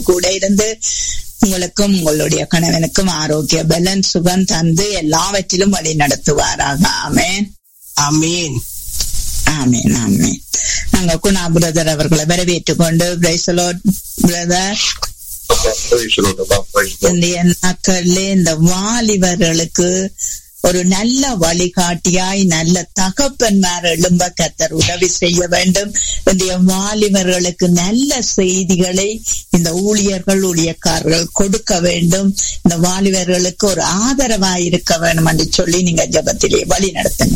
கூட இருந்து உங்களுக்கும் உங்களுடைய கணவனுக்கும் ஆரோக்கிய பலன் சுகம் தந்து எல்லாவற்றிலும் வழி நடத்துவாராக ஆமேன் ஆமீன் ஆமேன் ஆமேன் நாங்க குணா பிரதர் அவர்களை வரவேற்றுக் கொண்டு பிரைசலோ பிரதர் இந்த நாட்கள்ல இந்த வாலிபர்களுக்கு ஒரு நல்ல வழிகாட்டியாய் நல்ல தகப்பன்மார் எழும்ப கத்தர் உதவி செய்ய வேண்டும் இந்த வாலிபர்களுக்கு நல்ல செய்திகளை இந்த ஊழியர்கள் ஊழியக்காரர்கள் கொடுக்க வேண்டும் இந்த வாலிபர்களுக்கு ஒரு ஆதரவாய் இருக்க வேண்டும் என்று சொல்லி நீங்க ஜபத்திலே வழி நடத்துங்க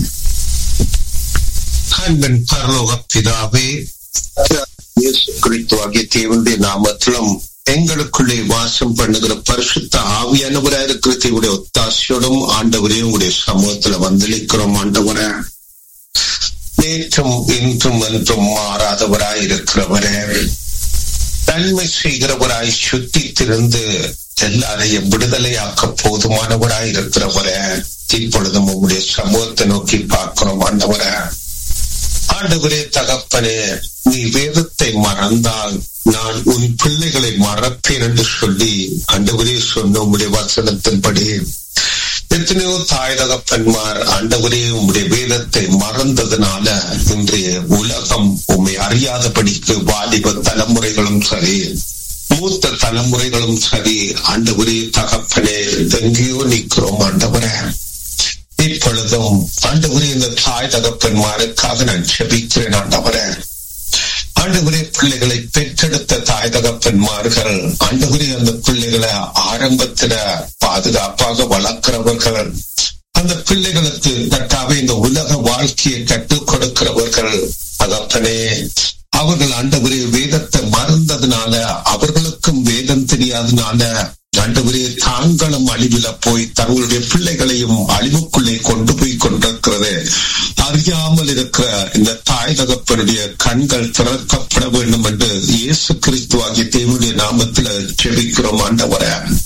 அன்பின் பரலோக பிதாவே இயேசு கிறிஸ்துவாகிய தேவனுடைய நாமத்திலும் எங்களுக்குள்ளே வாசம் பண்ணுகிற பரிசுத்த ஆவியானவராக இருக்கிற தேவடைய ஒத்தாசையோடும் ஆண்டவரே உங்களுடைய சமூகத்துல வந்தளிக்கிறோம் ஆண்டவரே நேற்றும் இன்றும் என்றும் மாறாதவராய் இருக்கிறவரே நன்மை செய்கிறவராய் சுத்தித்திருந்து எல்லாரையும் விடுதலையாக்க போதுமானவராய் இருக்கிறவரே இப்பொழுதும் உங்களுடைய சமூகத்தை நோக்கி பார்க்கிறோம் ஆண்டவரே ஆண்டவரே தகப்பனே நீ வேதத்தை மறந்தால் நான் உன் பிள்ளைகளை மறப்பேன் என்று சொல்லி ஆண்டவரே சொன்ன உங்களுடைய வசனத்தின்படி எத்தனையோ தாய் தகப்பன்மார் ஆண்டவரே உங்களுடைய வேதத்தை மறந்ததுனால இன்றைய உலகம் உண்மை அறியாதபடிக்கு வாலிப தலைமுறைகளும் சரி மூத்த தலைமுறைகளும் சரி ஆண்டவரே தகப்பனே எங்கேயோ நிற்கிறோம் ஆண்டவரே இப்பொழுதும் ஆண்டவரே இந்த தாய் தகப்பன்மாருக்காக நான் செபிக்கிறேன் ஆண்டவரே ஆண்டவரே பிள்ளைகளை பெற்றெடுத்த தாய் தகப்பன்மார்கள் ஆண்டவரே அந்த பிள்ளைகளை ஆரம்பத்துல பாதுகாப்பாக வளர்க்கிறவர்கள் அந்த பிள்ளைகளுக்கு கட்டாவே இந்த உலக வாழ்க்கையை கற்றுக் கொடுக்கிறவர்கள் தகப்பனே அவர்கள் ஆண்டவரே வேதத்தை மறந்ததுனால அவர்களுக்கும் வேதம் தெரியாதனால ஆண்டவரே தாங்களும் அழிவில போய் தங்களுடைய பிள்ளைகளையும் அழிவுக்குள்ளே கொண்டு போய் கொண்டிருக்கிறது அறியாமல் இருக்கிற இந்த தாய் தகப்பனுடைய கண்கள் திறக்கப்பட வேண்டும் என்று இயேசு கிறிஸ்துவாகிய தேவனுடைய நாமத்துல செபிக்கிறோம் ஆண்டவர